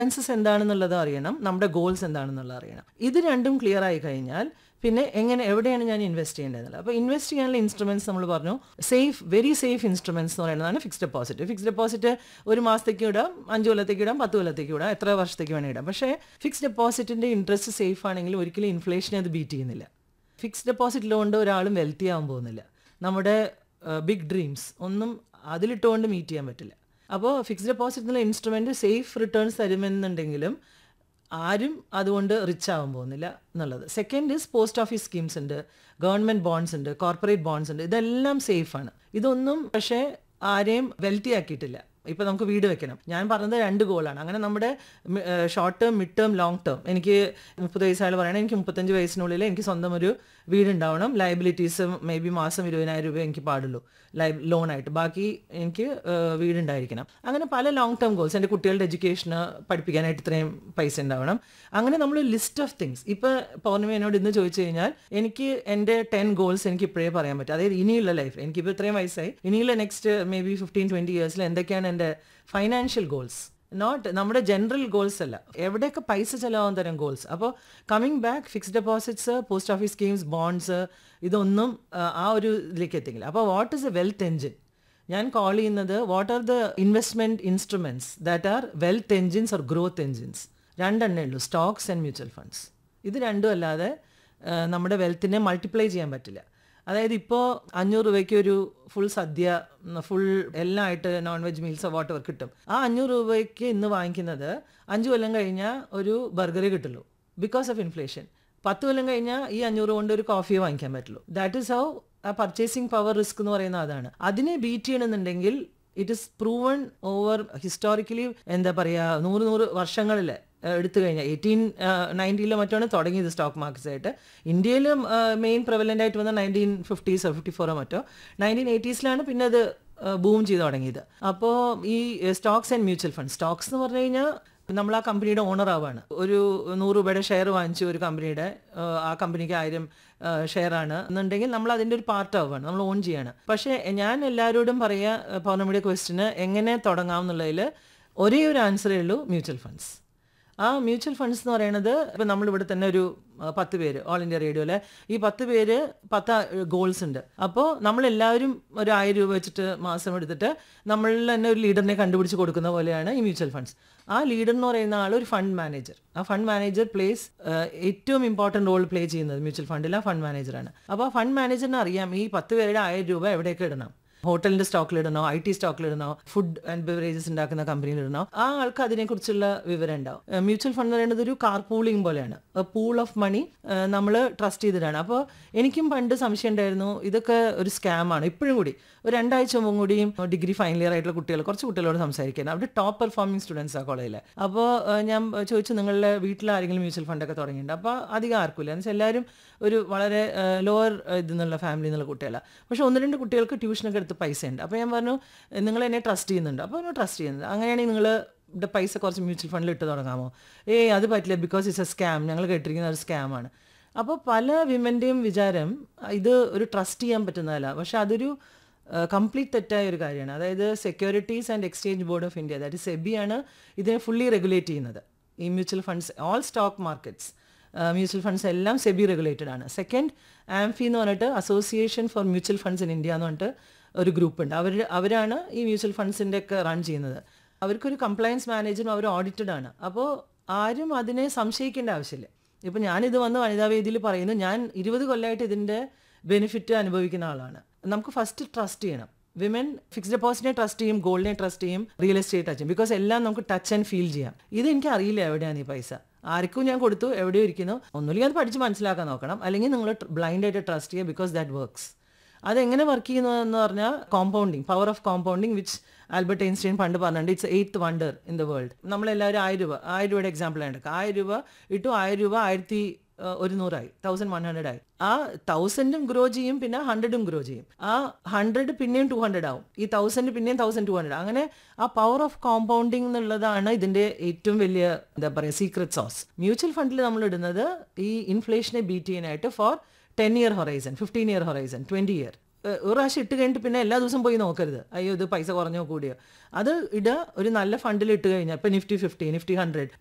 expenses എന്താണെന്നുള്ളത് അറിയണം നമ്മുടെ ഗോൾസ് എന്താണെന്നുള്ളത് അറിയണം ഇത് രണ്ടും ക്ലിയർ ആയി കഴിഞ്ഞാൽ പിന്നെ എങ്ങനെ എവിടെയാണ് ഞാൻ ഇൻവെസ്റ്റ് ചെയ്യേണ്ടത് അപ്പോൾ ഇൻവെസ്റ്റ് ചെയ്യാനുള്ള ഇൻസ്ട്രുമെന്റ്സ് നമ്മൾ പറഞ്ഞു സേഫ് വെരി സേഫ് ഇൻസ്ട്രുമെന്റ്സ് എന്ന് പറയുന്നതാണ് ഫിക്സ്ഡ് ഡെപ്പോസിറ്റ് ഫിക്സ്ഡ് ഡെപ്പോസിറ്റ് ഒരു മാസത്തേക്ക് ഇടാം അഞ്ച് കൊല്ലത്തേക്ക് ഇടാം പത്ത് കൊല്ലത്തേക്ക് ഇടാം എത്ര വർഷത്തേക്ക് വേണേൽ ഇടാം പക്ഷേ ഫിക്സ്ഡ് ഡെപ്പോസിറ്റിന്റെ ഇൻട്രസ്റ്റ് സേഫ് ആണെങ്കിൽ ഒരിക്കലും ഇൻഫ്ലേഷനെ അത് ബീറ്റ് ചെയ്യുന്നില്ല ഫിക്സ്ഡ് ഡെപ്പോസിറ്റിലുകൊണ്ട് ഒരാളും വെൽത്തി ആവാൻ പോകുന്നില്ല നമ്മുടെ ബിഗ് ഡ്രീംസ് ഒന്നും അതിലിട്ടുകൊണ്ട് മീറ്റ് ചെയ്യാൻ പറ്റില്ല അപ്പോൾ ഫിക്സ്ഡ് ഡെപ്പോസിറ്റ് എന്നുള്ള ഇൻസ്ട്രുമെൻറ്റ് സേഫ് റിട്ടേൺസ് തരുമെന്നുണ്ടെങ്കിലും ആരും അതുകൊണ്ട് റിച്ച് ആവാൻ പോകുന്നില്ല എന്നുള്ളത് second is post office schemes ഉണ്ട് ഗവൺമെൻറ് ബോണ്ട്സ് ഉണ്ട് കോർപ്പറേറ്റ് ബോണ്ട്സ് ഉണ്ട് ഇതെല്ലാം സേഫാണ് ഇതൊന്നും പക്ഷേ ആരെയും വെൽത്തി ആക്കിയിട്ടില്ല ഇപ്പം നമുക്ക് വീട് വെക്കണം ഞാൻ പറഞ്ഞത് രണ്ട് ഗോളാണ് അങ്ങനെ നമ്മുടെ short term mid term long term എനിക്ക് മുപ്പത് വയസ്സായാലും പറയണം എനിക്ക് മുപ്പത്തഞ്ച് വയസ്സിനുള്ളിൽ എനിക്ക് സ്വന്തം ഒരു വീടുണ്ടാവണം ലയബിലിറ്റീസ് മേ ബി മാസം ഇരുപതിനായിരം രൂപ എനിക്ക് പാടുള്ളൂ ലൈ ലോണായിട്ട് ബാക്കി എനിക്ക് വീടുണ്ടായിരിക്കണം അങ്ങനെ പല ലോങ് ടേം ഗോൾസ് എൻ്റെ കുട്ടികളുടെ എഡ്യൂക്കേഷന് പഠിപ്പിക്കാനായിട്ട് ഇത്രയും പൈസ ഉണ്ടാവണം അങ്ങനെ നമ്മൾ ലിസ്റ്റ് ഓഫ് തിങ്സ് ഇപ്പോൾ പൗർണമി എന്നോട് ഇന്ന് ചോദിച്ചു കഴിഞ്ഞാൽ എനിക്ക് എൻ്റെ ടെൻ ഗോൾസ് എനിക്ക് ഇപ്പോഴേ പറയാൻ പറ്റും അതായത് ഇനിയുള്ള ലൈഫ് എനിക്കിപ്പോൾ ഇത്രയും വയസ്സായി ഇനിയുള്ള next maybe fifteen twenty ഇയേഴ്സിൽ എന്തൊക്കെയാണ് എൻ്റെ ഫൈനാൻഷ്യൽ ഗോൾസ് നോട്ട് നമ്മുടെ ജനറൽ ഗോൾസ് അല്ല എവിടെയൊക്കെ പൈസ ചിലവാകുന്ന തരം ഗോൾസ് അപ്പോൾ coming back fixed deposits post office schemes bonds ഇതൊന്നും ആ ഒരു ഇതിലേക്ക് എത്തിക്കില്ല അപ്പോൾ what is a wealth engine ഞാൻ കോൾ ചെയ്യുന്നത് what are the investment instruments that are wealth engines or growth engines രണ്ടെണ്ണേ ഉള്ളൂ സ്റ്റോക്സ് ആൻഡ് മ്യൂച്വൽ ഫണ്ട്സ് ഇത് രണ്ടും അല്ലാതെ നമ്മുടെ വെൽത്തിനെ മൾട്ടിപ്ലൈ ചെയ്യാൻ പറ്റില്ല അതായത് ഇപ്പോൾ അഞ്ഞൂറ് രൂപയ്ക്ക് ഒരു ഫുൾ സദ്യ ഫുൾ എല്ലാം ആയിട്ട് നോൺ വെജ് മീൽസോ വാട്ട് എവർ കിട്ടും ആ അഞ്ഞൂറ് രൂപയ്ക്ക് ഇന്ന് വാങ്ങിക്കുന്നത് അഞ്ച് കൊല്ലം കഴിഞ്ഞാൽ ഒരു ബർഗറേ കിട്ടുള്ളൂ ബിക്കോസ് ഓഫ് ഇൻഫ്ലേഷൻ പത്ത് കൊല്ലം കഴിഞ്ഞാൽ ഈ അഞ്ഞൂറ് കൊണ്ട് ഒരു കോഫിയെ വാങ്ങിക്കാൻ പറ്റുള്ളൂ ദാറ്റ് ഇസ് ഹൗ ആ പർച്ചേസിങ് പവർ റിസ്ക് എന്ന് പറയുന്ന അതാണ് അതിനെ ബീറ്റ് ചെയ്യണമെന്നുണ്ടെങ്കിൽ it is proven over historically എന്താ പറയുക നൂറ് നൂറ് വർഷങ്ങളിൽ എടുത്തു കഴിഞ്ഞാൽ എയ്റ്റീൻ നയൻറ്റീനിലോ മറ്റാണ് തുടങ്ങിയത് സ്റ്റോക്ക് മാർക്കറ്റ്സ് ആയിട്ട് ഇന്ത്യയിലും മെയിൻ പ്രവലൻ്റ് ആയിട്ട് വന്ന നയൻറ്റീൻ ഫിഫ്റ്റീസോ ഫിഫ്റ്റി ഫോറോ മറ്റോ നയൻറ്റീൻ എയ്റ്റീസിലാണ് പിന്നെ അത് ബൂം ചെയ്ത് തുടങ്ങിയത് അപ്പോൾ ഈ stocks and mutual fund stocks എന്ന് പറഞ്ഞു കഴിഞ്ഞാൽ നമ്മൾ ആ കമ്പനിയുടെ ഓണർ ആവാണ് ഒരു നൂറ് രൂപയുടെ ഷെയർ വാങ്ങിച്ചു ഒരു കമ്പനിയുടെ ആ കമ്പനിക്ക് ആയിരം ഷെയർ ആണ് എന്നുണ്ടെങ്കിൽ നമ്മൾ അതിൻ്റെ ഒരു പാർട്ട് ആവുകയാണ് നമ്മൾ ഓൺ ചെയ്യാണ് പക്ഷേ ഞാൻ എല്ലാവരോടും പറയുക പൗർണമിയുടെ ക്വസ്റ്റിന് എങ്ങനെ തുടങ്ങാം എന്നുള്ളതിൽ ഒരേ ഒരു ആൻസറേ ഉള്ളൂ മ്യൂച്വൽ ഫണ്ട്സ് ആ മ്യൂച്വൽ ഫണ്ട്സ് എന്ന് പറയുന്നത് ഇപ്പം നമ്മളിവിടെ തന്നെ ഒരു പത്ത് പേര് ഓൾ ഇന്ത്യ റേഡിയോയിലെ ഈ പത്ത് പേര് പത്ത് ഗോൾസ് ഉണ്ട് അപ്പോൾ നമ്മളെല്ലാവരും ഒരു ആയിരം രൂപ വെച്ചിട്ട് മാസം എടുത്തിട്ട് നമ്മളിൽ തന്നെ ഒരു ലീഡറിനെ കണ്ടുപിടിച്ച് കൊടുക്കുന്ന പോലെയാണ് ഈ മ്യൂച്വൽ ഫണ്ട്സ് ആ ലീഡർ എന്ന് പറയുന്ന ആൾ ഒരു ഫണ്ട് മാനേജർ ആ ഫണ്ട് മാനേജർ പ്ലേസ് ഏറ്റവും ഇമ്പോർട്ടൻറ്റ് റോൾ പ്ലേ ചെയ്യുന്നത് മ്യൂച്വൽ ഫണ്ടിൽ ആ ഫണ്ട് മാനേജറാണ് അപ്പോൾ ആ ഫണ്ട് മാനേജറിന് അറിയാം ഈ പത്ത് പേരുടെ ആയിരം രൂപ എവിടെയൊക്കെ ഇടണം ഹോട്ടലിന്റെ സ്റ്റോക്കിലിടണോ ഐ ടി സ്റ്റോക്കിലിടണോ ഫുഡ് ആൻഡ് ബിവറേജസ് ഉണ്ടാക്കുന്ന കമ്പനിയിലിടണോ ആ ആൾക്ക് അതിനെക്കുറിച്ചുള്ള വിവരം ഉണ്ടാവും മ്യൂച്വൽ ഫണ്ട് എന്ന് പറയുന്നത് ഒരു കാർ പൂളിംഗ് പോലെയാണ് പൂൾ ഓഫ് മണി നമ്മൾ ട്രസ്റ്റ് ചെയ്തിട്ടാണ് അപ്പോൾ എനിക്കും പണ്ട് സംശയം ഉണ്ടായിരുന്നു ഇതൊക്കെ ഒരു സ്കാമാണ് ഇപ്പോഴും കൂടി ഒരു രണ്ടാഴ്ച മുമ്പും കൂടിയും ഡിഗ്രി ഫൈനൽ ഇയർ ആയിട്ടുള്ള കുട്ടികൾ കുറച്ച് കുട്ടികളോട് സംസാരിക്കുന്നത് അവർ ടോപ്പ് പെർഫോമിംഗ് സ്റ്റുഡൻസ് ആ കോളേജിൽ അപ്പോൾ ഞാൻ ചോദിച്ചു നിങ്ങളുടെ വീട്ടിൽ ആരെങ്കിലും മ്യൂച്വൽ ഫണ്ടൊക്കെ തുടങ്ങിയിട്ടുണ്ട് അപ്പോൾ അധികം ആർക്കില്ല എന്ന് വെച്ചാൽ എല്ലാവരും ഒരു വളരെ ലോവർ ഇതിൽ നിന്നുള്ള ഫാമിലി എന്നുള്ള കുട്ടികളാണ് പക്ഷേ ഒന്ന് രണ്ട് കുട്ടികൾക്ക് ട്യൂഷനൊക്കെ എടുത്ത് പൈസ ഉണ്ട് അപ്പോൾ ഞാൻ പറഞ്ഞു നിങ്ങൾ എന്നെ ട്രസ്റ്റ് ചെയ്യുന്നുണ്ട് അപ്പോൾ എന്നെ ട്രസ്റ്റ് ചെയ്യുന്നത് അങ്ങനെയാണെങ്കിൽ നിങ്ങൾ ഇവിടെ പൈസ കുറച്ച് മ്യൂച്വൽ ഫണ്ടിൽ ഇട്ട് തുടങ്ങാമോ ഏയ് അത് പറ്റില്ല ബിക്കോസ് ഇറ്റ്സ് എ സ്കാം ഞങ്ങൾ കേട്ടിരിക്കുന്ന ഒരു സ്കാമാണ് അപ്പോൾ പല വിമൻ്റെയും വിചാരം ഇത് ഒരു ട്രസ്റ്റ് ചെയ്യാൻ പറ്റുന്നതല്ല പക്ഷെ അതൊരു കംപ്ലീറ്റ് തെറ്റായ ഒരു കാര്യമാണ് അതായത് securities and exchange board of India അതായത് സെബിയാണ് ഇതിനെ ഫുള്ളി റെഗുലേറ്റ് ചെയ്യുന്നത് ഈ mutual funds all stock markets mutual funds എല്ലാം സെബി റെഗുലേറ്റഡ് ആണ് സെക്കൻഡ് ആംഫി എന്ന് പറഞ്ഞിട്ട് association for mutual funds in India എന്ന് പറഞ്ഞിട്ട് ഒരു ഗ്രൂപ്പ് ഉണ്ട് അവർ അവരാണ് ഈ മ്യൂച്വൽ ഫണ്ട്സിൻ്റെ ഒക്കെ റൺ ചെയ്യുന്നത് അവർക്കൊരു കംപ്ലയൻസ് മാനേജറും അവർ ഓഡിറ്റഡ് ആണ് അപ്പോൾ ആരും അതിനെ സംശയിക്കേണ്ട ആവശ്യമില്ല ഇപ്പോൾ ഞാനിത് വന്ന് വനിതാ വേദിയിൽ പറയുന്നു ഞാൻ ഇരുപത് കൊല്ലമായിട്ട് ഇതിൻ്റെ ബെനിഫിറ്റ് അനുഭവിക്കുന്ന ആളാണ് നമുക്ക് ഫസ്റ്റ് ട്രസ്റ്റ് ചെയ്യണം വിമൻ ഫിക്സ്ഡ് ഡെപ്പോസിറ്റിനെ ട്രസ്റ്റ് ചെയ്യും ഗോൾഡിനെ ട്രസ്റ്റ് ചെയ്യും റിയൽ എസ്റ്റേറ്റ് ടച്ച് ചെയ്യും ബിക്കോസ് എല്ലാം നമുക്ക് ടച്ച് ആൻഡ് ഫീൽ ചെയ്യാം ഇത് എനിക്ക് അറിയില്ല എവിടെയാണ് ഈ പൈസ ആർക്കും ഞാൻ കൊടുത്തു എവിടെയോ ഇരിക്കുന്നു ഒന്നുമില്ലെങ്കിൽ അത് പഠിച്ച് മനസ്സിലാക്കാൻ നോക്കണം അല്ലെങ്കിൽ നിങ്ങൾ ബ്ലൈൻഡ് ആയിട്ട് ട്രസ്റ്റ് ചെയ്യുക ബിക്കോസ് ദാറ്റ് വർക്ക്സ് അതെങ്ങനെ വർക്ക് ചെയ്യുന്നതെന്ന് പറഞ്ഞാൽ compounding power of compounding which Albert Einstein പണ്ട് പറഞ്ഞിട്ടുണ്ട് it's eighth wonder in the world നമ്മളെല്ലാവരും ആയിരം രൂപ ആയിരം രൂപയുടെ എക്സാമ്പിൾ ആണ് എടുക്കുക ആയിരം രൂപ ഇട്ടു ആയിരം രൂപ ആയിരത്തി ഒരുന്നൂറായി തൗസൻഡ് വൺ ഹൺഡ്രഡ് ആയി ആ തൗസൻഡും ഗ്രോ ചെയ്യും പിന്നെ ഹൺഡ്രഡും ഗ്രോ ചെയ്യും ആ ഹൺഡ്രഡ് പിന്നെയും ടു ഹൺഡ്രഡ് ആവും ഈ തൗസൻഡ് പിന്നെയും തൗസൻഡ് ടു ഹൺഡ്രഡ് അങ്ങനെ ആ പവർ ഓഫ് കോമ്പൗണ്ടിങ് എന്നുള്ളതാണ് ഇതിന്റെ ഏറ്റവും വലിയ എന്താ പറയുക സീക്രട്ട് സോസ് മ്യൂച്വൽ ഫണ്ടിൽ നമ്മൾ ഇടുന്നത് ഈ ഇൻഫ്ലേഷനെ ബീറ്റ് ചെയ്യാനായിട്ട് for ten year horizon fifteen year horizon twenty year uh, ഒരു പ്രാവശ്യം ഇട്ട് കഴിഞ്ഞിട്ട് പിന്നെ എല്ലാ ദിവസവും പോയി നോക്കരുത് അയ്യോ ഇത് പൈസ കുറഞ്ഞോ കൂടിയോ അത് ഇടുക ഒരു നല്ല ഫണ്ടിൽ ഇട്ട് കഴിഞ്ഞാൽ ഇപ്പം നിഫ്റ്റി ഫിഫ്റ്റി നിഫ്റ്റി ഹൺഡ്രഡ്